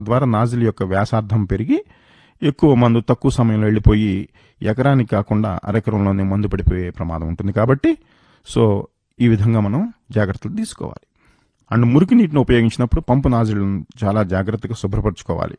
ద్వారా నాజిల్ యొక్క వ్యాసార్థం పెరిగి ఎక్కువ మందు తక్కువ సమయంలో వెళ్ళిపోయి ఎకరానికి కాకుండా అరెకరంలోనే మందు పడిపోయే ప్రమాదం ఉంటుంది కాబట్టి సో ఈ విధంగా మనం జాగ్రత్తలు తీసుకోవాలి అండ్ మురికి నీటిని ఉపయోగించినప్పుడు పంపు నాజిల్ను చాలా జాగ్రత్తగా శుభ్రపరచుకోవాలి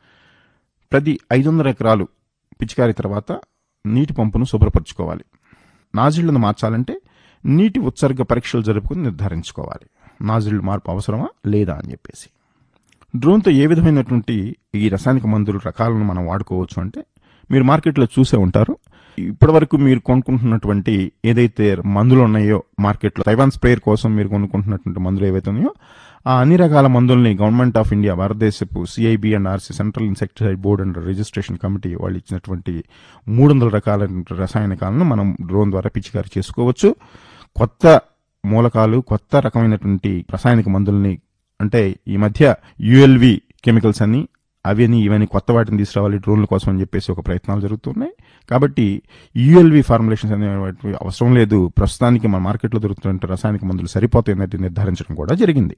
ప్రతి ఐదు వందల ఎకరాలు పిచికారి తర్వాత నీటి పంపును శుభ్రపరచుకోవాలి నాజిళ్లను మార్చాలంటే నీటి ఉత్సర్గ పరీక్షలు జరుపుకుని నిర్ధారించుకోవాలి నాజిళ్లు మార్పు అవసరమా లేదా అని చెప్పేసి డ్రోన్తో ఏ విధమైనటువంటి ఈ రసాయనిక మందుల రకాలను మనం వాడుకోవచ్చు అంటే మీరు మార్కెట్లో చూసే ఉంటారు ఇప్పటివరకు మీరు కొనుక్కుంటున్నటువంటి ఏదైతే మందులు ఉన్నాయో మార్కెట్లో తైవాన్ స్ప్రేయర్ కోసం మీరు కొనుక్కుంటున్నటువంటి మందులు ఏవైతే ఉన్నాయో ఆ అన్ని రకాల మందుల్ని గవర్నమెంట్ ఆఫ్ ఇండియా భారతదేశపు CIB and RC central insecticide board and registration committee వాళ్ళు ఇచ్చినటువంటి మూడు వందల రకాల రసాయనికాలను మనం డ్రోన్ ద్వారా పిచికారి చేసుకోవచ్చు కొత్త మూలకాలు కొత్త రకమైనటువంటి రసాయనిక మందుల్ని అంటే ఈ మధ్య యుఎల్వి కెమికల్స్ అని అవని ఇవన్నీ కొత్త వాటిని తీసుకురావాలి డ్రోన్ల కోసం అని చెప్పేసి ఒక ప్రయత్నాలు జరుగుతున్నాయి కాబట్టి యుఎల్వి ఫార్ములేషన్స్ అనేవి అవసరం లేదు ప్రస్తుతానికి మన మార్కెట్లో దొరుకుతున్న రసాయనిక మందులు సరిపోతాయన్నది నిర్ధారించడం కూడా జరిగింది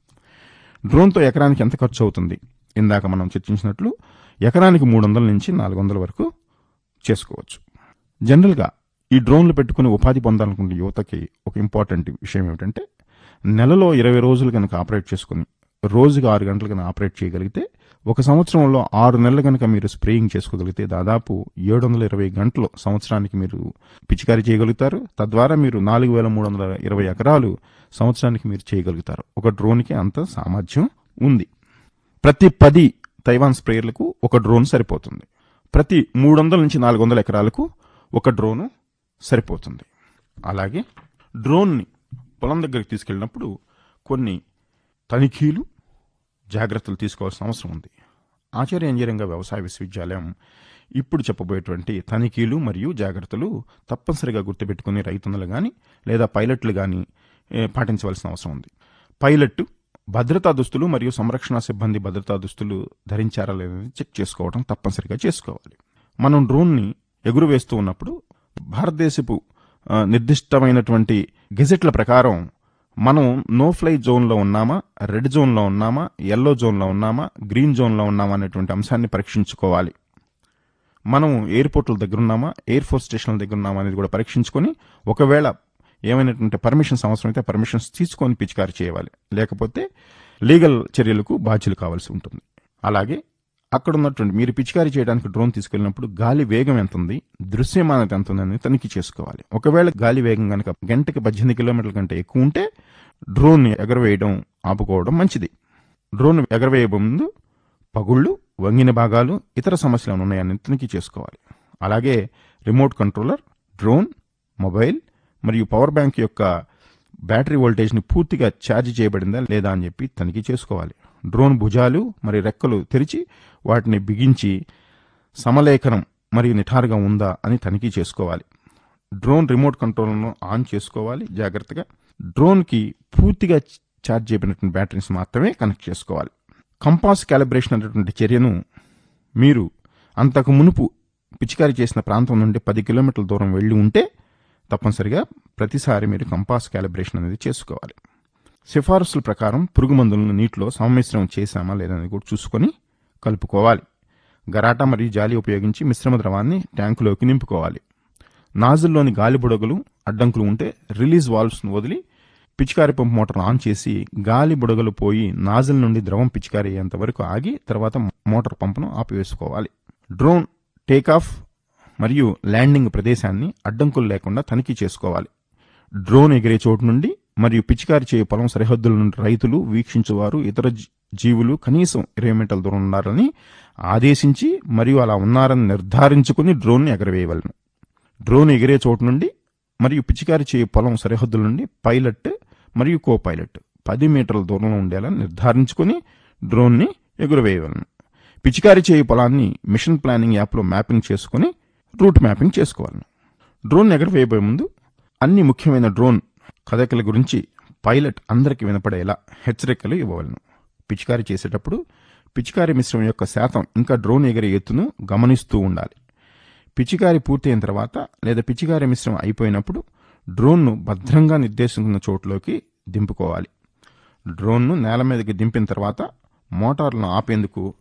డ్రోన్తో ఎకరానికి ఎంత ఖర్చు అవుతుంది ఇందాక మనం చర్చించినట్లు ఎకరానికి మూడు వందల నుంచి నాలుగు వందల వరకు చేసుకోవచ్చు జనరల్గా ఈ డ్రోన్లు పెట్టుకుని ఉపాధి పొందాలనుకునే యువతకి ఒక ఇంపార్టెంట్ విషయం ఏమిటంటే నెలలో ఇరవై రోజులు కనుక ఆపరేట్ చేసుకుని రోజుకి ఆరు గంటలు కనుక ఆపరేట్ చేయగలిగితే ఒక సంవత్సరంలో ఆరు నెలలు కనుక మీరు స్ప్రేయింగ్ చేసుకోగలిగితే దాదాపు ఏడు వందల ఇరవై గంటలు సంవత్సరానికి మీరు పిచికారీ చేయగలుగుతారు తద్వారా మీరు నాలుగు వేల మూడు వందల ఇరవై ఎకరాలు సంవత్సరానికి మీరు చేయగలుగుతారు ఒక డ్రోన్కి అంత సామర్థ్యం ఉంది ప్రతి పది తైవాన్ స్ప్రేయర్లకు ఒక డ్రోన్ సరిపోతుంది ప్రతి మూడు వందల నుంచి నాలుగు వందల ఎకరాలకు ఒక డ్రోను సరిపోతుంది అలాగే డ్రోన్ని పొలం దగ్గరికి తీసుకెళ్ళినప్పుడు కొన్ని తనిఖీలు జాగ్రత్తలు తీసుకోవాల్సిన అవసరం ఉంది ఆచార్య ఇంజనీరింగ్ వ్యవసాయ విశ్వవిద్యాలయం ఇప్పుడు చెప్పబోయేటువంటి తనిఖీలు మరియు జాగ్రత్తలు తప్పనిసరిగా గుర్తుపెట్టుకుని రైతులు కానీ లేదా పైలట్లు కానీ పాటించవలసిన అవసరం ఉంది పైలట్ భద్రతా దుస్తులు మరియు సంరక్షణ సిబ్బంది భద్రతా దుస్తులు ధరించారా లేదని చెక్ చేసుకోవడం తప్పనిసరిగా చేసుకోవాలి మనం డ్రోన్ని ఎగురువేస్తూ ఉన్నప్పుడు భారతదేశపు ఆ, నిర్దిష్టమైనటువంటి గెజెట్ల ప్రకారం మనం నో ఫ్లై జోన్లో ఉన్నామా రెడ్ జోన్లో ఉన్నామా ఎల్లో జోన్లో ఉన్నామా గ్రీన్ జోన్లో ఉన్నామా అనేటువంటి అంశాన్ని పరీక్షించుకోవాలి మనం ఎయిర్పోర్ట్ల దగ్గర ఉన్నామా ఎయిర్ ఫోర్స్ స్టేషన్ల దగ్గర ఉన్నామా అనేది కూడా పరీక్షించుకొని ఒకవేళ ఏమైనటువంటి పర్మిషన్స్ అవసరమైతే పర్మిషన్స్ తీసుకొని పిచికారి చేయాలి లేకపోతే లీగల్ చర్యలకు బాధ్యులు కావాల్సి ఉంటుంది అలాగే అక్కడ ఉన్నటువంటి మీరు పిచికారీ చేయడానికి డ్రోన్ తీసుకెళ్ళినప్పుడు గాలి వేగం ఎంత ఉంది దృశ్యమానత ఎంత ఉందని తనిఖీ చేసుకోవాలి ఒకవేళ గాలి వేగం కనుక గంటకి పద్దెనిమిది కిలోమీటర్ల కంటే ఎక్కువ ఉంటే డ్రోన్ ఎగరవేయడం ఆపుకోవడం మంచిది డ్రోన్ ఎగరవేయ ముందు పగుళ్ళు వంగిన భాగాలు ఇతర సమస్యలు ఏమైనా ఉన్నాయని తనిఖీ చేసుకోవాలి అలాగే రిమోట్ కంట్రోలర్ డ్రోన్ మొబైల్ మరియు పవర్ బ్యాంక్ యొక్క బ్యాటరీ వోల్టేజ్ని పూర్తిగా ఛార్జ్ చేయబడిందా లేదా అని చెప్పి తనిఖీ చేసుకోవాలి డ్రోన్ భుజాలు మరియు రెక్కలు తెరిచి వాటిని బిగించి సమలేఖనం మరియు నిఠారుగా ఉందా అని తనిఖీ చేసుకోవాలి డ్రోన్ రిమోట్ కంట్రోల్ను ఆన్ చేసుకోవాలి జాగ్రత్తగా డ్రోన్కి పూర్తిగా ఛార్జ్ చేయబడినటువంటి బ్యాటరీస్ మాత్రమే కనెక్ట్ చేసుకోవాలి కంపాస్ క్యాలిబ్రేషన్ అనేటువంటి చర్యను మీరు అంతకు మునుపు పిచికారీ చేసిన ప్రాంతం నుండి పది కిలోమీటర్ల దూరం వెళ్ళి ఉంటే తప్పనిసరిగా ప్రతిసారి మీరు కంపాస్ క్యాలిబ్రేషన్ అనేది చేసుకోవాలి సిఫారసుల ప్రకారం పురుగు మందులను నీటిలో సంమిశ్రం చేశామా లేదని కూడా చూసుకొని కలుపుకోవాలి గరాటా మరియు జాలి ఉపయోగించి మిశ్రమ ద్రవాన్ని ట్యాంకులోకి నింపుకోవాలి నాజుల్లోని గాలి బుడగలు అడ్డంకులు ఉంటే రిలీజ్ వాల్వ్స్ను వదిలి పిచికారి పంపు మోటార్ ఆన్ చేసి గాలి బుడగలు పోయి నాజిల్ నుండి ద్రవం పిచికారి అయ్యేంత వరకు ఆగి తర్వాత మోటార్ పంపును ఆపివేసుకోవాలి డ్రోన్ టేకాఫ్ మరియు ల్యాండింగ్ ప్రదేశాన్ని అడ్డంకులు లేకుండా తనిఖీ చేసుకోవాలి డ్రోన్ ఎగిరే చోటు నుండి మరియు పిచికారి చేయు పొలం సరిహద్దుల నుండి రైతులు వీక్షించువారు ఇతర జీ- జీవులు కనీసం ఇరవై మీటర్ల దూరం ఉన్నారని ఆదేశించి మరియు అలా ఉన్నారని నిర్ధారించుకుని డ్రోన్ని ఎగరవేయవలను డ్రోన్ ఎగిరే చోటు నుండి మరియు పిచికారి చేయు పొలం సరిహద్దుల నుండి పైలట్ మరియు కో పైలట్ పది మీటర్ల దూరంలో ఉండేలా నిర్ధారించుకుని డ్రోన్ని ఎగురవేయవలను పిచికారి చేయు పొలాన్ని మిషన్ ప్లానింగ్ యాప్లో మ్యాపింగ్ చేసుకుని రూట్ మ్యాపింగ్ చేసుకోవాలను డ్రోన్ ఎగరవేయబోయే ముందు అన్ని ముఖ్యమైన డ్రోన్ కదలికల గురించి పైలట్ అందరికీ వినపడేలా హెచ్చరికలు ఇవ్వవలను పిచికారి చేసేటప్పుడు పిచికారి మిశ్రమం యొక్క శాతం ఇంకా డ్రోన్ ఎగిరే ఎత్తును గమనిస్తూ ఉండాలి పిచికారి పూర్తయిన తర్వాత లేదా పిచికారి మిశ్రమం అయిపోయినప్పుడు డ్రోన్ను భద్రంగా నిర్దేశించిన చోటులోకి దింపుకోవాలి డ్రోన్ను నేల మీదకి దింపిన తర్వాత మోటార్లను ఆపేందుకు